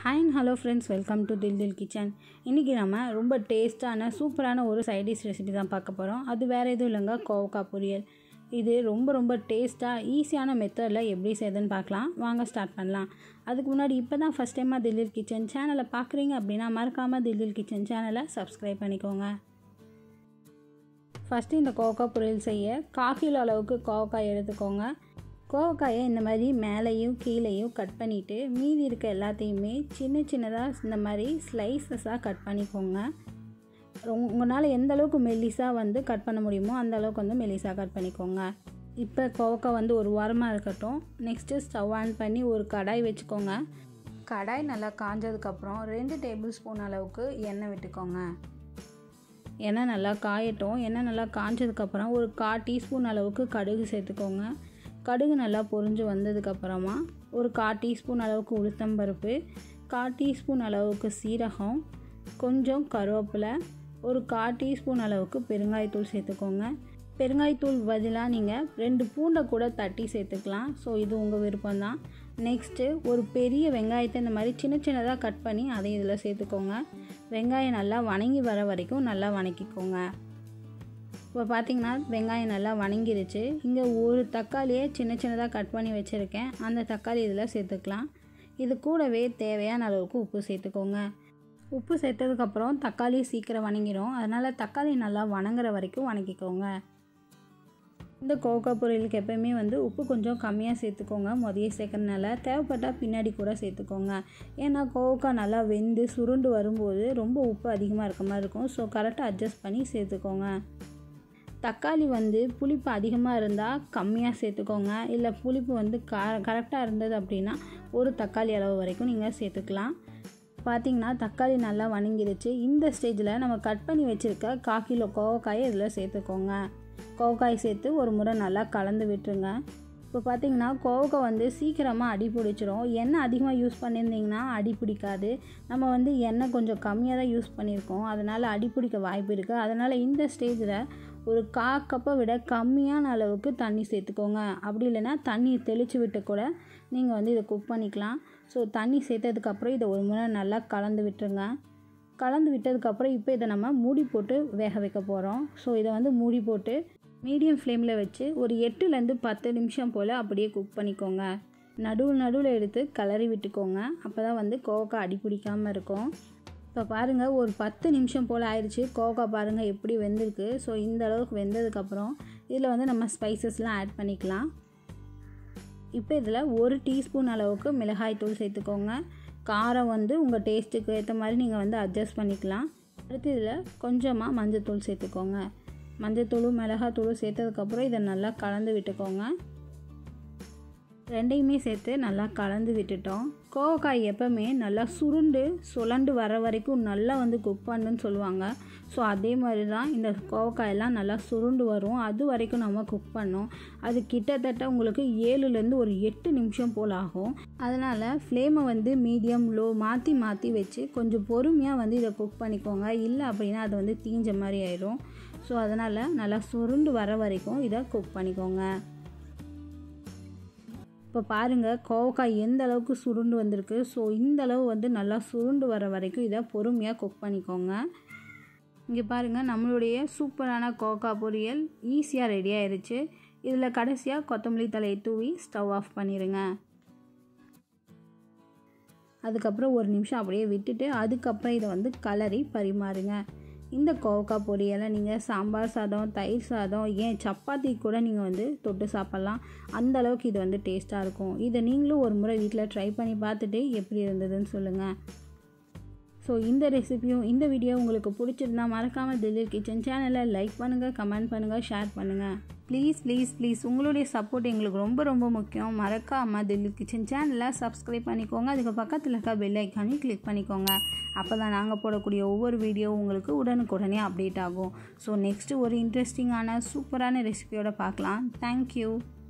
hi and hello friends welcome to Dil Dil kitchen இன்றைக்கி நம்ம ரொம்ப டேஸ்ட்டான சூப்பரான ஒரு சைடிஷ் ரெசிபி தான் பார்க்க போகிறோம் அது வேறு எதுவும் இல்லைங்க கோவக்காய் பொரியல் இது ரொம்ப ரொம்ப டேஸ்ட்டாக ஈஸியான மெத்தடில் எப்படி செய்யுதுன்னு பார்க்கலாம் வாங்க ஸ்டார்ட் பண்ணலாம் அதுக்கு முன்னாடி இப்போ தான் ஃபஸ்ட் டைமாக தில்லில் கிச்சன் சேனலை பார்க்குறீங்க அப்படின்னா மறக்காமல் தில்லில் கிச்சன் சேனலை சப்ஸ்கிரைப் பண்ணிக்கோங்க ஃபஸ்ட்டு இந்த கோவக்காய் பொரியல் செய்ய கால் கிலோ அளவுக்கு கோவக்காய் எடுத்துக்கோங்க கோவக்காயை இந்த மாதிரி மேலேயும் கீழேயும் கட் பண்ணிவிட்டு மீதி இருக்க எல்லாத்தையுமே சின்ன சின்னதாக இந்த மாதிரி ஸ்லைசஸாக கட் பண்ணிக்கோங்க உங்களால் எந்த அளவுக்கு மெல்லிஸாக வந்து கட் பண்ண முடியுமோ அந்த அளவுக்கு வந்து மெல்லிஸாக கட் பண்ணிக்கோங்க இப்போ கோவக்காய் வந்து ஒரு வாரமாக இருக்கட்டும் நெக்ஸ்ட்டு ஸ்டவ் ஆன் பண்ணி ஒரு கடாய் வச்சுக்கோங்க கடாய் நல்லா காஞ்சதுக்கப்புறம் ரெண்டு டேபிள் ஸ்பூன் அளவுக்கு எண்ணெய் விட்டுக்கோங்க எண்ணெய் நல்லா காயட்டும் எண்ணெய் நல்லா காஞ்சதுக்கப்புறம் ஒரு கால் டீஸ்பூன் அளவுக்கு கடுகு சேர்த்துக்கோங்க கடுகு நல்லா பொரிஞ்சு வந்ததுக்கப்புறமா ஒரு கால் டீஸ்பூன் அளவுக்கு உளுத்தம்பருப்பு கால் டீஸ்பூன் அளவுக்கு சீரகம் கொஞ்சம் கருவேப்பிலை ஒரு கால் டீஸ்பூன் அளவுக்கு பெருங்காயத்தூள் சேர்த்துக்கோங்க பெருங்காயத்தூள் பதிலாக நீங்கள் ரெண்டு பூண்டை கூட தட்டி சேர்த்துக்கலாம் ஸோ இது உங்கள் விருப்பம்தான் நெக்ஸ்ட்டு ஒரு பெரிய வெங்காயத்தை இந்த மாதிரி சின்ன சின்னதாக கட் பண்ணி அதை இதில் சேர்த்துக்கோங்க வெங்காயம் நல்லா வணங்கி வர வரைக்கும் நல்லா வணக்கிக்கோங்க இப்போ பார்த்திங்கன்னா வெங்காயம் நல்லா வணங்கிருச்சு இங்கே ஒரு தக்காளியை சின்ன சின்னதாக கட் பண்ணி வச்சுருக்கேன் அந்த தக்காளி இதில் சேர்த்துக்கலாம் இது கூடவே தேவையான அளவுக்கு உப்பு சேர்த்துக்கோங்க உப்பு சேர்த்ததுக்கப்புறம் தக்காளி சீக்கிரம் வணங்கிடும் அதனால் தக்காளி நல்லா வணங்குற வரைக்கும் வணக்கிக்கோங்க இந்த கோவக்காய் பொரியலுக்கு எப்போயுமே வந்து உப்பு கொஞ்சம் கம்மியாக சேர்த்துக்கோங்க முதல்ல சேர்க்கறதுனால தேவைப்பட்டால் பின்னாடி கூட சேர்த்துக்கோங்க ஏன்னா கோவக்காய் நல்லா வெந்து சுருண்டு வரும்போது ரொம்ப உப்பு அதிகமாக இருக்க மாதிரி இருக்கும் ஸோ கரெக்டாக அட்ஜஸ்ட் பண்ணி சேர்த்துக்கோங்க தக்காளி வந்து புளிப்பு அதிகமாக இருந்தால் கம்மியாக சேர்த்துக்கோங்க இல்லை புளிப்பு வந்து க கரெக்டாக இருந்தது அப்படின்னா ஒரு தக்காளி அளவு வரைக்கும் நீங்கள் சேர்த்துக்கலாம் பார்த்திங்கன்னா தக்காளி நல்லா வணங்கிருச்சு இந்த ஸ்டேஜில் நம்ம கட் பண்ணி வச்சுருக்க கால் கிலோ கோவக்காயை இதில் சேர்த்துக்கோங்க கோவக்காய் சேர்த்து ஒரு முறை நல்லா கலந்து விட்டுருங்க இப்போ பார்த்திங்கன்னா கோவக்காய் வந்து சீக்கிரமாக அடி பிடிச்சிரும் எண்ணெய் அதிகமாக யூஸ் பண்ணியிருந்திங்கன்னா அடி பிடிக்காது நம்ம வந்து எண்ணெய் கொஞ்சம் கம்மியாக தான் யூஸ் பண்ணியிருக்கோம் அதனால் அடி பிடிக்க வாய்ப்பு இருக்குது அதனால் இந்த ஸ்டேஜில் ஒரு கா கப்பை விட கம்மியான அளவுக்கு தண்ணி சேர்த்துக்கோங்க அப்படி இல்லைன்னா தண்ணி தெளித்து விட்டு கூட நீங்கள் வந்து இதை குக் பண்ணிக்கலாம் ஸோ தண்ணி சேர்த்ததுக்கப்புறம் இதை ஒரு முறை நல்லா கலந்து விட்டுருங்க கலந்து விட்டதுக்கப்புறம் இப்போ இதை நம்ம மூடி போட்டு வேக வைக்க போகிறோம் ஸோ இதை வந்து மூடி போட்டு மீடியம் ஃப்ளேமில் வச்சு ஒரு எட்டுலேருந்து பத்து நிமிஷம் போல் அப்படியே குக் பண்ணிக்கோங்க நடுவில் நடுவில் எடுத்து கிளறி விட்டுக்கோங்க அப்போ தான் வந்து கோவக்காய் அடி பிடிக்காமல் இருக்கும் இப்போ பாருங்கள் ஒரு பத்து நிமிஷம் போல் ஆயிடுச்சு கோவக்காய் பாருங்கள் எப்படி வெந்திருக்கு ஸோ இந்த அளவுக்கு வெந்ததுக்கப்புறம் இதில் வந்து நம்ம ஸ்பைசஸ்லாம் ஆட் பண்ணிக்கலாம் இப்போ இதில் ஒரு டீஸ்பூன் அளவுக்கு மிளகாய் தூள் சேர்த்துக்கோங்க காரம் வந்து உங்கள் டேஸ்ட்டுக்கு ஏற்ற மாதிரி நீங்கள் வந்து அட்ஜஸ்ட் பண்ணிக்கலாம் அடுத்து இதில் கொஞ்சமாக மஞ்சத்தூள் சேர்த்துக்கோங்க மஞ்சத்தூளும் மிளகாத்தூளும் சேர்த்ததுக்கப்புறம் இதை நல்லா கலந்து விட்டுக்கோங்க ரெண்டையுமே சேர்த்து நல்லா கலந்து விட்டுட்டோம் கோவக்காய் எப்போவுமே நல்லா சுருண்டு சுழண்டு வர வரைக்கும் நல்லா வந்து குக் பண்ணுன்னு சொல்லுவாங்க ஸோ அதே மாதிரி தான் இந்த கோவக்காயெல்லாம் நல்லா சுருண்டு வரும் அது வரைக்கும் நம்ம குக் பண்ணோம் அது கிட்டத்தட்ட உங்களுக்கு ஏழுலேருந்து ஒரு எட்டு நிமிஷம் போல் ஆகும் அதனால் ஃப்ளேமை வந்து மீடியம் லோ மாற்றி மாற்றி வச்சு கொஞ்சம் பொறுமையாக வந்து இதை குக் பண்ணிக்கோங்க இல்லை அப்படின்னா அது வந்து தீஞ்ச மாதிரி ஆயிடும் ஸோ அதனால் நல்லா சுருண்டு வர வரைக்கும் இதை குக் பண்ணிக்கோங்க இப்போ பாருங்கள் கோவக்காய் எந்த அளவுக்கு சுருண்டு வந்திருக்கு ஸோ இந்த அளவு வந்து நல்லா சுருண்டு வர வரைக்கும் இதை பொறுமையாக குக் பண்ணிக்கோங்க இங்கே பாருங்கள் நம்மளுடைய சூப்பரான கோவக்காய் பொரியல் ஈஸியாக ரெடி ஆயிடுச்சு இதில் கடைசியாக கொத்தமல்லி தலையை தூவி ஸ்டவ் ஆஃப் பண்ணிடுங்க அதுக்கப்புறம் ஒரு நிமிஷம் அப்படியே விட்டுட்டு அதுக்கப்புறம் இதை வந்து கலரி பரிமாறுங்க இந்த கோவக்காய் பொரியலை நீங்கள் சாம்பார் சாதம் தயிர் சாதம் ஏன் சப்பாத்தி கூட நீங்கள் வந்து தொட்டு சாப்பிட்லாம் அந்த அளவுக்கு இது வந்து டேஸ்ட்டாக இருக்கும் இதை நீங்களும் ஒரு முறை வீட்டில் ட்ரை பண்ணி பார்த்துட்டு எப்படி இருந்ததுன்னு சொல்லுங்கள் ஸோ இந்த ரெசிபியும் இந்த வீடியோ உங்களுக்கு பிடிச்சிருந்தா மறக்காமல் தில்லிர் கிச்சன் சேனலை லைக் பண்ணுங்கள் கமெண்ட் பண்ணுங்கள் ஷேர் பண்ணுங்கள் ப்ளீஸ் ப்ளீஸ் ப்ளீஸ் உங்களுடைய சப்போர்ட் எங்களுக்கு ரொம்ப ரொம்ப முக்கியம் மறக்காமல் தில்லிர் கிச்சன் சேனலை சப்ஸ்கிரைப் பண்ணிக்கோங்க அதுக்கு பக்கத்தில் இருக்க பெல் ஐக்கானையும் கிளிக் பண்ணிக்கோங்க அப்போ தான் நாங்கள் போடக்கூடிய ஒவ்வொரு வீடியோ உங்களுக்கு உடனுக்குடனே அப்டேட் ஆகும் ஸோ நெக்ஸ்ட்டு ஒரு இன்ட்ரெஸ்டிங்கான சூப்பரான ரெசிபியோட பார்க்கலாம் தேங்க்யூ